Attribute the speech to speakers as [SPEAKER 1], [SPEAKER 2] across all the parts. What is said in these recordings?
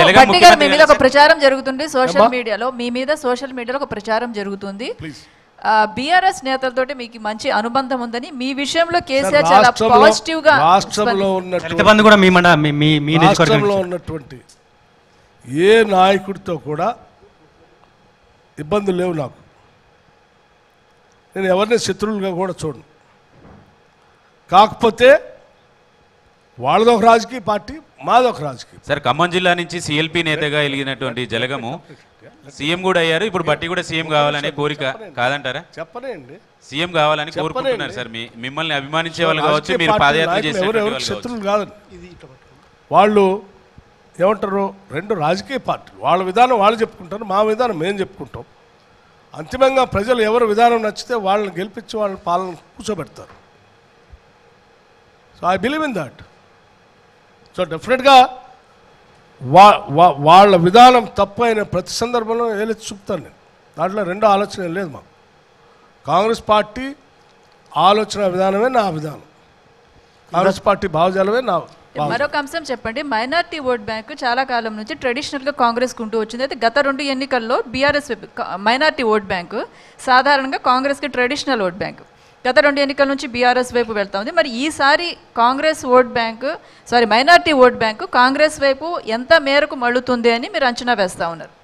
[SPEAKER 1] జలగం
[SPEAKER 2] భట్టి గారు మీ
[SPEAKER 1] ముఖ్యమంత్రి
[SPEAKER 2] మీద ఒక
[SPEAKER 1] కలిసి-
[SPEAKER 2] ప్రచారం జరుగుతుంది సోషల్
[SPEAKER 3] అమ్మా.
[SPEAKER 2] మీడియాలో మీ మీద సోషల్ మీడియాలో ఒక ప్రచారం జరుగుతుంది
[SPEAKER 3] ప్లీజ్
[SPEAKER 2] బీఆర్ఎస్ నేతలతోటి మీకు మంచి అనుబంధం ఉందని మీ విషయంలో కేసీఆర్ చాలా
[SPEAKER 3] రాష్ట్రంలో
[SPEAKER 2] పాజిటివ్ గా
[SPEAKER 3] రాష్ట్రంలో
[SPEAKER 2] స్పంది-
[SPEAKER 4] దళిత
[SPEAKER 3] ఉన్నటువంటి
[SPEAKER 4] బంధు కూడా మీ మండ మీ- మీ మీ నియోజకవర్గం
[SPEAKER 3] రాష్ట్రంలో ఉన్నటువంటి ఏ నాయకుడితో కూడా ఇబ్బందులు లేవు నాకు నేను ఎవరిని శత్రువులుగా కూడా చూడను కాకపోతే వాళ్ళదొక రాజకీయ పార్టీ మాదొక రాజకీయ
[SPEAKER 1] సార్ ఖమ్మం జిల్లా నుంచి సిఎల్పి నేతగా ఎలిగినటువంటి జలగము సీఎం కూడా అయ్యారు ఇప్పుడు బట్టి కూడా సీఎం కావాలనే కోరిక కాదంటారా
[SPEAKER 3] చెప్పనండి
[SPEAKER 1] సీఎం కావాలని
[SPEAKER 3] చెప్పనండి.
[SPEAKER 1] కోరుకుంటున్నారు సార్ మీ మిమ్మల్ని అభిమానించే వాళ్ళు కావచ్చు
[SPEAKER 3] రాజకీయ
[SPEAKER 1] మీరు
[SPEAKER 3] పార్టీ
[SPEAKER 1] పాదయాత్ర
[SPEAKER 3] నాయకులు
[SPEAKER 1] చేసినటువంటి
[SPEAKER 3] ఎవరెవరు
[SPEAKER 1] వాళ్ళు కావచ్చు.
[SPEAKER 3] శత్రువులు కాదండి వాళ్ళు ఏమంటారు రెండు రాజకీయ పార్టీలు వాళ్ళ విధానం వాళ్ళు చెప్పుకుంటారు మా విధానం మేము చెప్పుకుంటాం అంతిమంగా ప్రజలు ఎవరు విధానం నచ్చితే వాళ్ళని గెలిపించి వాళ్ళని పాలన కూర్చోబెడతారు so I believe in that so డెఫినెట్గా వా వా- వాళ్ళ విధానం తప్పు అయిన ప్రతి సందర్భంలో ఏలెత్తి చూపుతాను నేను దాంట్లో రెండో ఆలోచన ఏం లేదు మాకు కాంగ్రెస్ పార్టీ ఆలోచన విధానమే నా విధానం కాంగ్రెస్ పార్టీ భావజాలమే నా భావజాలం.
[SPEAKER 2] మరొక అంశం చెప్పండి మైనార్టీ ఓట్ బ్యాంక్ చాలా కాలం నుంచి ట్రెడిషనల్ గా కాంగ్రెస్ కుంటూ వచ్చింది అయితే గత రెండు ఎన్నికల్లో బీఆర్ఎస్ మైనార్టీ ఓట్ బ్యాంక్ సాధారణంగా కాంగ్రెస్ కి ట్రెడిషనల్ ఓట్ బ్యాంక్ గత రెండు ఎన్నికల నుంచి బీఆర్ఎస్ వైపు వెళ్తా ఉంది మరి ఈసారి Congress vote bank sorry minority vote bank Congress వైపు ఎంత మేరకు మళ్ళుతుంది అని మీరు అంచనా వేస్తా ఉన్నారు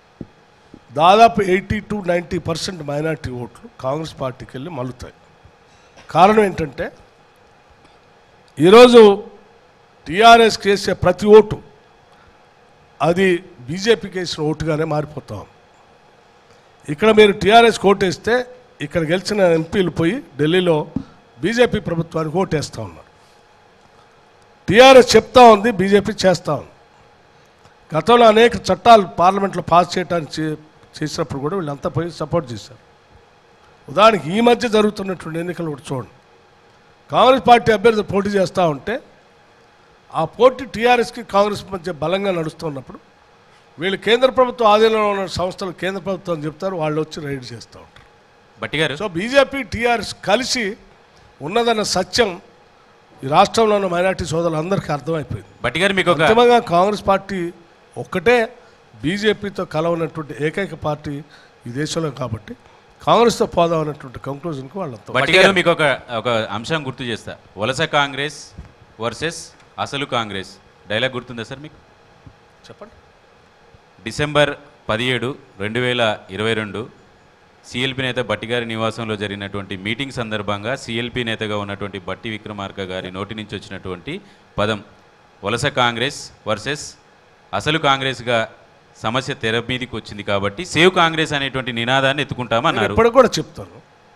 [SPEAKER 3] దాదాపు eighty to ninety percent minority ఓట్లు కాంగ్రెస్ పార్టీకి వెళ్ళి మల్లుతాయి కారణం ఏంటంటే ఈరోజు టీఆర్ఎస్ చేసే ప్రతి ఓటు అది బీజేపీకి వేసిన ఓటుగానే మారిపోతాం ఇక్కడ మీరు టీఆర్ఎస్ ఓటేస్తే ఇక్కడ గెలిచిన ఎంపీలు పోయి ఢిల్లీలో బీజేపీ ప్రభుత్వానికి ఓటేస్తూ ఉన్నారు టీఆర్ఎస్ చెప్తా ఉంది బీజేపీ చేస్తూ ఉంది గతంలో అనేక చట్టాలు పార్లమెంట్లో పాస్ చేయడానికి చే- చేసినప్పుడు కూడా వీళ్ళంతా పోయి సపోర్ట్ చేశారు ఉదాహరణకి ఈ మధ్య జరుగుతున్నటువంటి ఎన్నికలు కూడా చూడండి కాంగ్రెస్ పార్టీ అభ్యర్థి పోటీ చేస్తూ ఉంటే ఆ పోటీ టీఆర్ఎస్కి కాంగ్రెస్ మధ్య బలంగా నడుస్తున్నప్పుడు వీళ్ళు కేంద్ర ప్రభుత్వం ఆధీనంలో ఉన్న సంస్థలు కేంద్ర ప్రభుత్వం అని చెప్తారు వాళ్ళు వచ్చి రైడ్ చేస్తూ ఉంటారు
[SPEAKER 1] బట్టి గారు
[SPEAKER 3] సో బీజేపీ టీఆర్ఎస్ కలిసి ఉన్నదన్న సత్యం ఈ రాష్ట్రంలో ఉన్న మైనార్టీ సోదరులందరికీ అర్థమైపోయింది
[SPEAKER 1] బట్టి గారు మీకు ఒక
[SPEAKER 3] అంతిమంగా కాంగ్రెస్ పార్టీ ఒక్కటే బీజేపీతో కలవనటువంటి ఏకైక పార్టీ ఈ దేశంలో కాబట్టి కాంగ్రెస్తో పోదాం అన్నటువంటి కంక్లూజన్కి వాళ్ళంతా
[SPEAKER 1] బట్టి గారు మీకు ఒక ఒక అంశం గుర్తు చేస్తా వలస కాంగ్రెస్ వర్సెస్ అసలు కాంగ్రెస్ డైలాగ్ గుర్తుందా సార్ మీకు
[SPEAKER 3] చెప్పండి
[SPEAKER 1] డిసెంబర్ పదిహేడు రెండు వేల ఇరవై రెండు సిఎల్పి నేత బట్టి గారి నివాసంలో జరిగినటువంటి మీటింగ్ సందర్భంగా సిఎల్పి నేతగా ఉన్నటువంటి బట్టి విక్రమార్క గారి నోటి నుంచి వచ్చినటువంటి పదం వలస కాంగ్రెస్ వర్సెస్ అసలు కాంగ్రెస్గా సమస్య తెర మీదకి వచ్చింది కాబట్టి సేవ్ కాంగ్రెస్ అనేటువంటి నినాదాన్ని
[SPEAKER 3] నేను
[SPEAKER 1] ఎత్తుకుంటామన్నారు
[SPEAKER 3] ఇప్పటికి కూడా చెప్తాను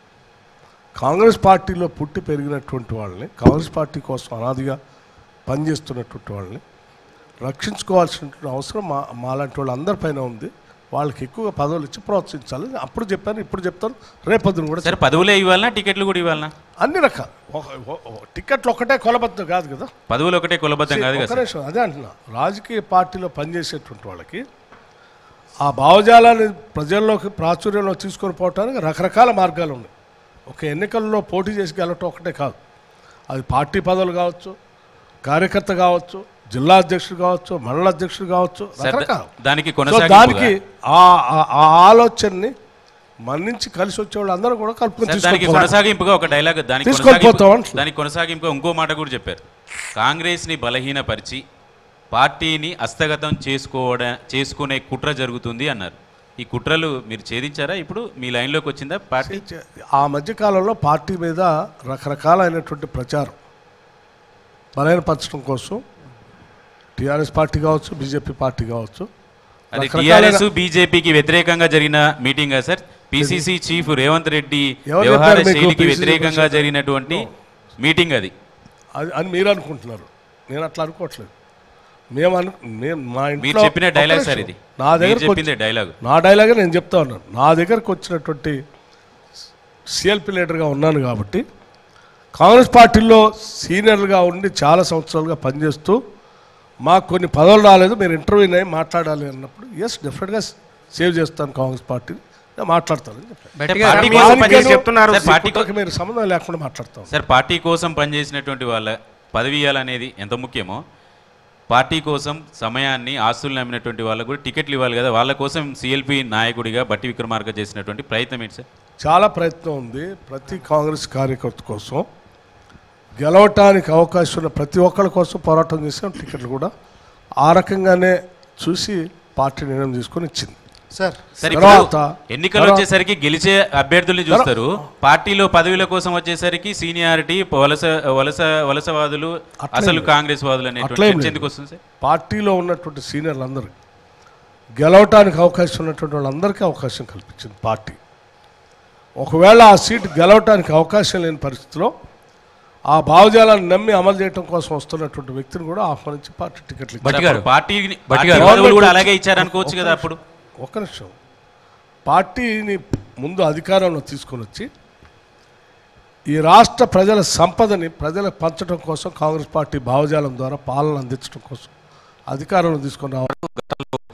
[SPEAKER 3] కాంగ్రెస్ పార్టీలో పుట్టి పెరిగినటువంటి వాళ్ళని కాంగ్రెస్ పార్టీ కోసం అనాదిగా పనిచేస్తున్నటువంటి వాళ్ళని రక్షించుకోవాల్సినటువంటి అవసరం మా మాలాంటి వాళ్ళు అందరిపైన ఉంది వాళ్ళకి ఎక్కువగా పదవులు ఇచ్చి ప్రోత్సహించాలి అప్పుడు చెప్పాను ఇప్పుడు చెప్తాను రేపొద్దున కూడా
[SPEAKER 1] సరే పదవులే ఇవ్వాలనా టికెట్లు కూడా ఇవ్వాలనా
[SPEAKER 3] అన్ని రకాలు ఒక- ఒక- ఒక టికెట్లు ఒకటే కొలబద్ద కాదు కదా
[SPEAKER 1] పదవులు ఒకటే కులబద్ధం కాదు కదా
[SPEAKER 3] ఒక్క
[SPEAKER 1] సార్
[SPEAKER 3] నిమిషం అదే అంటున్నా రాజకీయ పార్టీలో పనిచేసేటువంటి వాళ్ళకి ఆ భావజాలాన్ని ప్రజల్లోకి ప్రాచుర్యంలో తీసుకొని పోవటానికి రకరకాల మార్గాలు ఉన్నాయి ఒక ఎన్నికల్లో పోటీ చేసి గెలవటం ఒకటే కాదు అది పార్టీ పదవులు కావచ్చు కార్యకర్త కావచ్చు జిల్లా అధ్యక్షుడు కావచ్చు మండల అధ్యక్షుడు కావచ్చు
[SPEAKER 1] సార్,
[SPEAKER 3] రకరకాల
[SPEAKER 1] దానికి
[SPEAKER 3] సో
[SPEAKER 1] కొనసాగింపుగా-
[SPEAKER 3] దానికి ఆ ఆ- ఆ ఆలోచనని మన నుంచి కలిసి వచ్చే వాళ్ళు అందరూ కూడా కలుపుకొని
[SPEAKER 1] సార్, దానికి
[SPEAKER 3] తీసుకొని
[SPEAKER 1] కొనసాగింపుగా ఒక డైలాగ్ దానికి
[SPEAKER 3] తీసుకొని
[SPEAKER 1] కొనసాగింపు-
[SPEAKER 3] పోతాం అంటున్నా.
[SPEAKER 1] దానికి కొనసాగింపుగా ఇంకో మాట కూడా చెప్పారు కాంగ్రెస్ ని బలహీనపరిచి పార్టీని హస్తగతం చేసుకోవడం చేసుకునే కుట్ర జరుగుతుంది అన్నారు ఈ కుట్రలు మీరు ఛేదించారా ఇప్పుడు మీ లైన్లోకి వచ్చిందా పార్టీ
[SPEAKER 3] ఆ మధ్యకాలంలో పార్టీ మీద రకరకాలైనటువంటి ప్రచారం బలహీనపరచడం కోసం టీఆర్ఎస్ పార్టీ కావచ్చు బీజేపీ పార్టీ కావచ్చు
[SPEAKER 1] అది
[SPEAKER 3] రకరకాలైన-
[SPEAKER 1] టీఆర్ఎస్ బీజేపీకి వ్యతిరేకంగా జరిగిన meeting sir PCC chief Revanth Reddy
[SPEAKER 3] ఎవరు
[SPEAKER 1] వ్యవహార
[SPEAKER 3] చెప్పారు మీకు
[SPEAKER 1] శైలికి
[SPEAKER 3] PCC
[SPEAKER 1] వ్యతిరేకంగా
[SPEAKER 3] ప్రెసిడెంట్?
[SPEAKER 1] జరిగినటువంటి మీటింగ్ అది
[SPEAKER 3] అది అని మీరు అనుకుంటున్నారు నేను అట్లా అనుకోవట్లేదు మేము అను మేము మా
[SPEAKER 1] మీరు
[SPEAKER 3] ఇంట్లో
[SPEAKER 1] చెప్పిన డైలాగ్
[SPEAKER 3] ఒక్క
[SPEAKER 1] సార్
[SPEAKER 3] నిమిషం.
[SPEAKER 1] ఇది
[SPEAKER 3] నా
[SPEAKER 1] మీరు
[SPEAKER 3] దగ్గరకు
[SPEAKER 1] చెప్పిందే
[SPEAKER 3] వచ్చి-
[SPEAKER 1] డైలాగ్
[SPEAKER 3] నా డైలాగే నేను చెప్తా ఉన్నాను నా దగ్గరకు వచ్చినటువంటి సిఎల్పి లీడర్గా ఉన్నాను కాబట్టి కాంగ్రెస్ పార్టీలో సీనియర్గా ఉండి చాలా సంవత్సరాలుగా పనిచేస్తూ మాకు కొన్ని పదవులు రాలేదు మీరు ఇంటర్వ్యూ అయ్యి మాట్లాడాలి అన్నప్పుడు ఎస్ డెఫినెట్గా సేవ్ చేస్తాను కాంగ్రెస్ పార్టీ నేను మాట్లాడతానని చెప్పాను
[SPEAKER 4] బట్టి
[SPEAKER 1] పార్టీ
[SPEAKER 4] గారు
[SPEAKER 1] కోసం
[SPEAKER 4] మీరు
[SPEAKER 1] పనిచేసి
[SPEAKER 4] చెప్తున్నారు
[SPEAKER 1] సార్, పార్టీ కో-
[SPEAKER 3] కుట్రకి మీరు సంబంధం లేకుండా మాట్లాడతాం
[SPEAKER 1] సార్ పార్టీ కోసం పనిచేసినటువంటి వాళ్ళ పదవి ఇవ్వాలనేది ఎంత ముఖ్యమో పార్టీ కోసం సమయాన్ని ఆస్తుల్ని అమ్మినటువంటి వాళ్ళకు కూడా టికెట్లు ఇవ్వాలి కదా వాళ్ళ కోసం సిఎల్పి నాయకుడిగా బట్టి విక్రమార్క చేసినటువంటి ప్రయత్నం ఏంటి సార్
[SPEAKER 3] చాలా ప్రయత్నం ఉంది ప్రతి కాంగ్రెస్ కార్యకర్త కోసం గెలవటానికి అవకాశం ఉన్న ప్రతి ఒక్కరి కోసం పోరాటం చేసాం టికెట్లు కూడా ఆ రకంగానే చూసి పార్టీ నిర్ణయం తీసుకొని ఇచ్చింది
[SPEAKER 5] సార్
[SPEAKER 1] సార్ ఇప్పుడు
[SPEAKER 3] తర్వాత-
[SPEAKER 1] ఎన్నికలు
[SPEAKER 3] తర్వాత-
[SPEAKER 1] వచ్చేసరికి గెలిచే అభ్యర్థుల్ని చూస్తారు పార్టీలో పదవుల కోసం వచ్చేసరికి సీనియారిటీ వలస వలస వలసవాదులు
[SPEAKER 3] అట్లేం
[SPEAKER 1] అసలు
[SPEAKER 3] లేదు.
[SPEAKER 1] కాంగ్రెస్ వాదులు అనేటువంటి
[SPEAKER 3] అట్లేం
[SPEAKER 1] చర్చ
[SPEAKER 3] లేదు.
[SPEAKER 1] ఎందుకు వస్తుంది సార్
[SPEAKER 3] పార్టీలో ఉన్నటువంటి సీనియర్లందరూ గెలవటానికి అవకాశం ఉన్నటువంటి వాళ్ళందరికీ అవకాశం కల్పించింది పార్టీ ఒకవేళ ఆ సీటు గెలవటానికి అవకాశం లేని పరిస్థితిలో ఆ భావజాలాన్ని నమ్మి అమలు చేయడం కోసం వస్తున్నటువంటి వ్యక్తిని కూడా ఆహ్వానించి పార్టీ టికెట్లు ఇచ్చింది.
[SPEAKER 4] భట్టి గారు.
[SPEAKER 1] పార్టీ
[SPEAKER 4] భట్టి
[SPEAKER 1] పార్టీ
[SPEAKER 4] గారు.
[SPEAKER 1] పదవులు కూడా అలాగే ఇచ్చారనుకోవచ్చు కదా అప్పుడు
[SPEAKER 3] ఒక్క నిమిషం పార్టీని ముందు అధికారంలో తీసుకొని వచ్చి ఈ రాష్ట్ర ప్రజల సంపదని ప్రజలకు పంచడం కోసం కాంగ్రెస్ పార్టీ భావజాలం ద్వారా పాలన అందించడం కోసం అధికారంలో తీసుకొని రావడం